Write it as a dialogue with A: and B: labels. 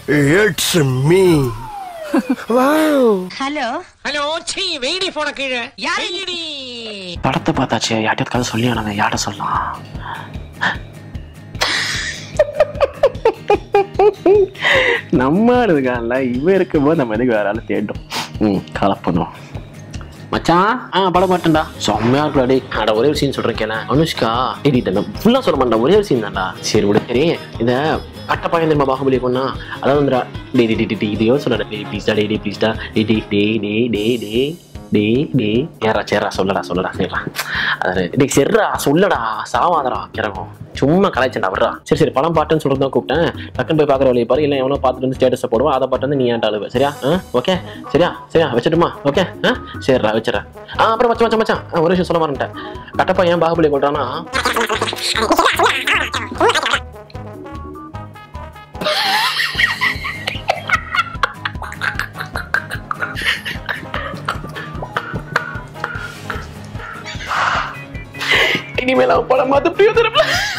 A: It's me. wow.
B: Hello
C: hello சீ வெயிடி போன கீழே
B: யாரு?
C: வெயிடி
D: படத்தை பார்த்தாச்சு யார்கிட்ட கதை சொல்லி ஆனவன் யார்கிட்ட சொல்லலாம் நம்ம இருக்கான்ல இவன் இருக்கும்போது நம்ம எதுக்கு வேற ஆள் தேடும் ம் கலப்பணும் மச்சான் ஆ படம் மாட்டேன்டா செம்மையா இருக்குடா டேய் அட ஒரே ஒரு சீன் சொல்றேன் கேள அனுஷ்கா டேய் ஃபுல்லா சொல்ல மாட்டேன் ஒரே ஒரு சீன் தான்டா சரி விடு சரி இந்த கட்டப்பாயம் தெரியுமா பாகுபலி கொண்டா அதாவது வந்துடா டேய் டேய் டேய் டேய் இதையோ சொல்லடா டேய் ப்ளீஸ்டா டேய் டேய் ப்ளீஸ்டா டேய் டேய் டேய் டேய் டேய் டேய் டேய் டேய் ஏறா சேரா சொல்லடா சொல்லடா சரிடா அதாவது டேய் சரிடா சொல்லடா சாவாதடா கிறகும் சும்மா கலாய்ச்சண்டா விட்றா சரி சரி படம் பாட்டுன்னு சொல்றது தான் கூப்பிட்டேன் டக்குன்னு போய் பார்க்குற வழியை பாரு இல்லை எவனோ பார்த்துட்டு வந்து ஸ்டேட்டஸை போடுவோம் அதை பாட்டு வந்து நீ ஏன்டா அழுவ சரியா ஆ ஓகே சரியா சரியா வச்சிட்டுமா ஓகே ஆ சரிடா வச்சிடறேன் ஆ அப்புறம் மச்சான் மச்சான் மச்சான் ஆ, ஒரு விஷயம் சொல்ல மாட்டேன் கட்டப்பா ஏன் பாகுபலி கொண்டானா இனிமேல் அவன் படம் பார்த்து பிரியோதரம்ல